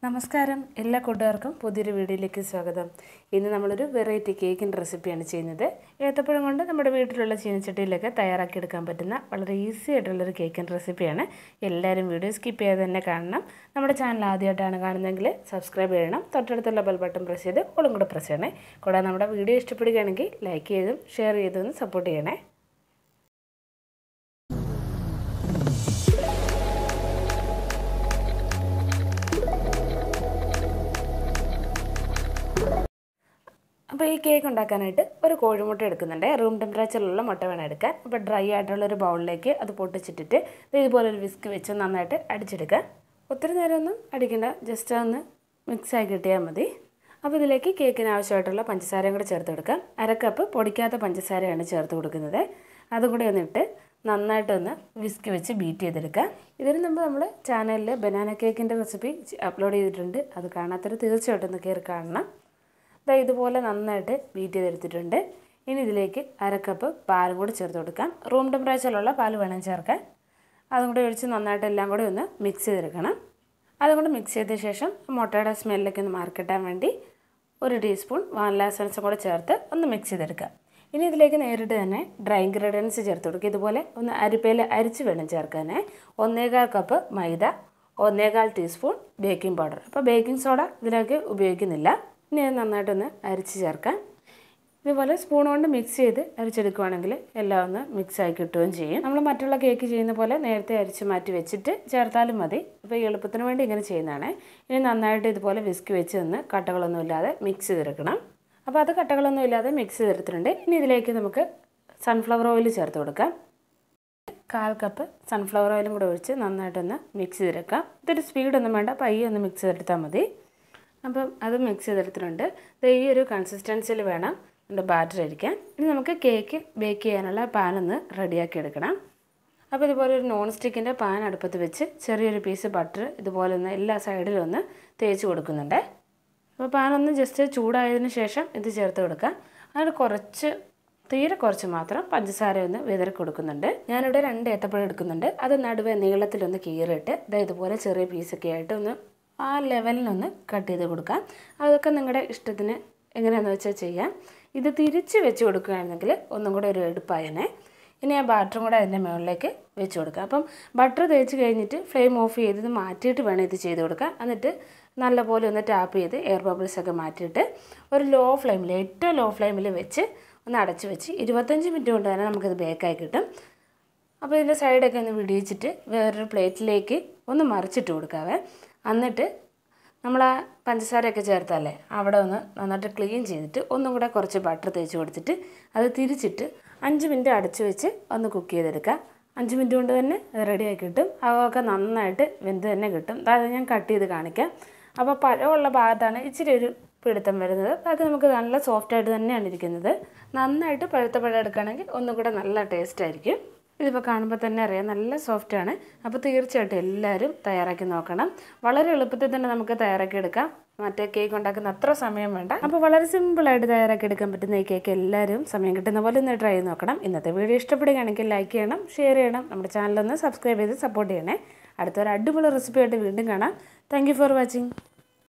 നമസ്കാരം എല്ലാ കൂട്ടുകാർക്കും പുതിയൊരു വീഡിയോയിലേക്ക് സ്വാഗതം ഇന്ന് നമ്മളൊരു വെറൈറ്റി കേക്കിൻ്റെ റെസിപ്പിയാണ് ചെയ്യുന്നത് ഏത്തപ്പഴം കൊണ്ട് നമ്മുടെ വീട്ടിലുള്ള ചീനച്ചട്ടിയിലൊക്കെ തയ്യാറാക്കിയെടുക്കാൻ പറ്റുന്ന വളരെ ഈസി ആയിട്ടുള്ളൊരു കേക്കിൻ്റെ റെസിപ്പിയാണ് എല്ലാവരും വീഡിയോ സ്കിപ്പ് ചെയ്യാതെ തന്നെ കാണണം നമ്മുടെ ചാനൽ ആദ്യമായിട്ടാണ് കാണുന്നതെങ്കിൽ സബ്സ്ക്രൈബ് ചെയ്യണം തൊട്ടടുത്തുള്ള ബെൽ ബട്ടൺ പ്രസ് ചെയ്ത് ഓളും കൂടെ പ്രസ് ചെയ്യണേ കൂടാതെ നമ്മുടെ വീഡിയോ ഇഷ്ടപ്പെടുകയാണെങ്കിൽ ലൈക്ക് ചെയ്തും ഷെയർ ചെയ്തും ഒന്ന് സപ്പോർട്ട് ചെയ്യണേ അപ്പോൾ ഈ കേക്ക് ഉണ്ടാക്കാനായിട്ട് ഒരു കോഴിമുട്ട എടുക്കുന്നുണ്ട് റൂം ടെമ്പറേച്ചറിലുള്ള മുട്ട വേണം എടുക്കാൻ അപ്പോൾ ഡ്രൈ ആയിട്ടുള്ള ഒരു ബൗളിലേക്ക് അത് പൊട്ടിച്ചിട്ടിട്ട് ഇതുപോലെ ഒരു വിസ്ക് വെച്ച് നന്നായിട്ട് അടിച്ചെടുക്കുക ഒത്തിരി നേരമൊന്നും അടിക്കണ്ട ജസ്റ്റ് ഒന്ന് മിക്സ് ആക്കി കിട്ടിയാൽ മതി അപ്പോൾ ഇതിലേക്ക് കേക്കിന് ആവശ്യമായിട്ടുള്ള പഞ്ചസാരയും കൂടെ ചേർത്ത് കൊടുക്കാം അരക്കപ്പ് പൊടിക്കാത്ത പഞ്ചസാരയാണ് ചേർത്ത് കൊടുക്കുന്നത് അതും കൂടെ ഒന്നിട്ട് നന്നായിട്ടൊന്ന് വിസ്ക് വെച്ച് ബീറ്റ് ചെയ്തെടുക്കുക ഇതിന് മുമ്പ് നമ്മൾ ചാനലിൽ ബനാന കേക്കിൻ്റെ റെസിപ്പി അപ്ലോഡ് ചെയ്തിട്ടുണ്ട് അത് കാണാത്തവർ തീർച്ചയായിട്ടും ഒന്ന് കയറി കാണണം ഇതാ ഇതുപോലെ നന്നായിട്ട് ബീറ്റ് ചെയ്തെടുത്തിട്ടുണ്ട് ഇനി ഇതിലേക്ക് അരക്കപ്പ് പാലും കൂടി ചേർത്ത് കൊടുക്കാം റൂം ടെമ്പറേച്ചറിലുള്ള പാൽ വേണം ചേർക്കാൻ അതും കൂടി ഒഴിച്ച് നന്നായിട്ട് എല്ലാം കൂടി ഒന്ന് മിക്സ് ചെയ്തെടുക്കണം അതും കൂടി മിക്സ് ചെയ്ത ശേഷം മുട്ടയുടെ സ്മെല്ലൊക്കെ ഒന്ന് മാർക്കിട്ടാൻ വേണ്ടി ഒരു ടീസ്പൂൺ വാനില എസൻസും കൂടെ ചേർത്ത് ഒന്ന് മിക്സ് ചെയ്തെടുക്കുക ഇനി ഇതിലേക്ക് നേരിട്ട് തന്നെ ഡ്രൈ ഇൻഗ്രീഡിയൻസ് ചേർത്ത് കൊടുക്കുക ഇതുപോലെ ഒന്ന് അരിപ്പയിൽ അരിച്ച് വേണം ചേർക്കാൻ ഒന്നേകാൽ കപ്പ് മൈദ ഒന്നേകാൽ ടീസ്പൂൺ ബേക്കിംഗ് പൗഡർ അപ്പോൾ ബേക്കിംഗ് സോഡ ഇതിലേക്ക് ഉപയോഗിക്കുന്നില്ല ഇനി അത് നന്നായിട്ടൊന്ന് അരിച്ച് ചേർക്കാം ഇതുപോലെ സ്പൂൺ കൊണ്ട് മിക്സ് ചെയ്ത് അരിച്ചെടുക്കുവാണെങ്കിൽ എല്ലാം ഒന്ന് മിക്സ് ആയി കിട്ടുകയും ചെയ്യും നമ്മൾ മറ്റുള്ള കേക്ക് ചെയ്യുന്ന പോലെ നേരത്തെ അരിച്ച് മാറ്റി വെച്ചിട്ട് ചേർത്താലും മതി അപ്പോൾ ഈ എളുപ്പത്തിന് വേണ്ടി ഇങ്ങനെ ചെയ്യുന്നതാണ് ഇനി നന്നായിട്ട് ഇതുപോലെ വിസ്ക് വെച്ച് നിന്ന് കട്ടകളൊന്നും ഇല്ലാതെ മിക്സ് ചെയ്തെടുക്കണം അപ്പോൾ അത് കട്ടകളൊന്നും ഇല്ലാതെ മിക്സ് ചെയ്തെടുത്തിട്ടുണ്ട് ഇനി ഇതിലേക്ക് നമുക്ക് സൺഫ്ലവർ ഓയിൽ ചേർത്ത് കൊടുക്കാം കാൽ കപ്പ് സൺഫ്ലവർ ഓയിലും കൂടെ ഒഴിച്ച് നന്നായിട്ടൊന്ന് മിക്സ് ചെയ്തെടുക്കാം ഇതൊരു സ്പീഡൊന്നും വേണ്ട പയ്യെ ഒന്ന് മിക്സ് ചെയ്തെടുത്താൽ മതി അപ്പം അത് മിക്സ് ചെയ്തെടുത്തിട്ടുണ്ട് ഇത് ഈ ഒരു കൺസിസ്റ്റൻസിയിൽ വേണം നമ്മുടെ ബാറ്റർ ഇരിക്കാൻ ഇനി നമുക്ക് കേക്ക് ബേക്ക് ചെയ്യാനുള്ള പാനൊന്ന് റെഡിയാക്കി എടുക്കണം അപ്പോൾ ഇതുപോലെ ഒരു നോൺ സ്റ്റിക്കിൻ്റെ പാൻ അടുപ്പത്ത് വെച്ച് ചെറിയൊരു പീസ് ബട്ടർ ഇതുപോലെ ഒന്ന് എല്ലാ സൈഡിലും ഒന്ന് തേച്ച് കൊടുക്കുന്നുണ്ട് അപ്പോൾ പാനൊന്ന് ജസ്റ്റ് ചൂടായതിന് ശേഷം ഇത് ചേർത്ത് കൊടുക്കാം അതിന് കുറച്ച് തീരെ കുറച്ച് മാത്രം പഞ്ചസാര ഒന്ന് വിതറി കൊടുക്കുന്നുണ്ട് ഞാനിവിടെ രണ്ട് ഏത്തപ്പഴം എടുക്കുന്നുണ്ട് അത് നടുവെ നീളത്തിലൊന്ന് കീറിയിട്ട് ഇതാ ഇതുപോലെ ചെറിയ പീസൊക്കെ ആയിട്ട് ഒന്ന് ആ ലെവലിനൊന്ന് കട്ട് ചെയ്ത് കൊടുക്കാം അതൊക്കെ നിങ്ങളുടെ ഇഷ്ടത്തിന് എങ്ങനെയാണെന്ന് വെച്ചാൽ ചെയ്യാം ഇത് തിരിച്ച് വെച്ച് കൊടുക്കുകയാണെങ്കിൽ ഒന്നും കൂടെ ഒരു എടുപ്പായനെ ഇനി ആ ബാറ്ററും കൂടെ അതിൻ്റെ മുകളിലേക്ക് വെച്ച് കൊടുക്കുക അപ്പം ബട്ടർ തേച്ച് കഴിഞ്ഞിട്ട് ഫ്ലെയിം ഓഫ് ചെയ്ത് ഇത് മാറ്റിയിട്ട് വേണം ഇത് ചെയ്ത് കൊടുക്കുക എന്നിട്ട് നല്ലപോലെ ഒന്ന് ടാപ്പ് ചെയ്ത് എയർ ബബിൾസ് ഒക്കെ മാറ്റിയിട്ട് ഒരു ലോ ഫ്ലെയിമിൽ ഏറ്റവും ലോ ഫ്ലെയിമിൽ വെച്ച് ഒന്ന് അടച്ച് വെച്ച് ഇരുപത്തഞ്ച് മിനിറ്റ് കൊണ്ട് തന്നെ നമുക്കിത് ബേക്കായി കിട്ടും അപ്പോൾ ഇതിൻ്റെ സൈഡൊക്കെ ഒന്ന് വിടിയിച്ചിട്ട് വേറൊരു പ്ലേറ്റിലേക്ക് ഒന്ന് മറിച്ചിട്ട് കൊടുക്കാവേ എന്നിട്ട് നമ്മൾ ആ പഞ്ചസാരയൊക്കെ ചേർത്തല്ലേ അവിടെ ഒന്ന് നന്നായിട്ട് ക്ലീൻ ചെയ്തിട്ട് ഒന്നും കൂടെ കുറച്ച് ബട്ടർ തേച്ച് കൊടുത്തിട്ട് അത് തിരിച്ചിട്ട് അഞ്ച് മിനിറ്റ് അടച്ച് വെച്ച് ഒന്ന് കുക്ക് ചെയ്തെടുക്കുക അഞ്ച് മിനിറ്റ് കൊണ്ട് തന്നെ അത് റെഡിയായി കിട്ടും അതൊക്കെ നന്നായിട്ട് വെന്ത് തന്നെ കിട്ടും അതായത് ഞാൻ കട്ട് ചെയ്ത് കാണിക്കാം അപ്പോൾ പഴമുള്ള ഭാഗത്താണ് ഇച്ചിരി ഒരു പിടുത്തം വരുന്നത് ബാക്കി നമുക്ക് നല്ല സോഫ്റ്റായിട്ട് തന്നെയാണ് ഇരിക്കുന്നത് നന്നായിട്ട് പഴുത്ത പഴം എടുക്കുകയാണെങ്കിൽ ഒന്നും കൂടെ നല്ല ടേസ്റ്റ് ആയിരിക്കും ഇതിപ്പോൾ കാണുമ്പോൾ തന്നെ അറിയാം നല്ല സോഫ്റ്റാണ് അപ്പോൾ തീർച്ചയായിട്ടും എല്ലാവരും തയ്യാറാക്കി നോക്കണം വളരെ എളുപ്പത്തിൽ തന്നെ നമുക്ക് തയ്യാറാക്കി എടുക്കാം മറ്റേ കേക്ക് ഉണ്ടാക്കുന്ന അത്ര സമയം വേണ്ട അപ്പോൾ വളരെ സിമ്പിളായിട്ട് തയ്യാറാക്കി എടുക്കാൻ പറ്റുന്ന ഈ കേക്ക് എല്ലാവരും സമയം കിട്ടുന്ന പോലെ ഒന്ന് ട്രൈ ചെയ്ത് നോക്കണം ഇന്നത്തെ വീഡിയോ ഇഷ്ടപ്പെടുകയാണെങ്കിൽ ലൈക്ക് ചെയ്യണം ഷെയർ ചെയ്യണം നമ്മുടെ ചാനലൊന്ന് സബ്സ്ക്രൈബ് ചെയ്ത് സപ്പോർട്ട് ചെയ്യണേ അടുത്തൊരു അടിപൊളി റെസിപ്പി ആയിട്ട് വീണ്ടും കാണാം താങ്ക് ഫോർ വാച്ചിങ്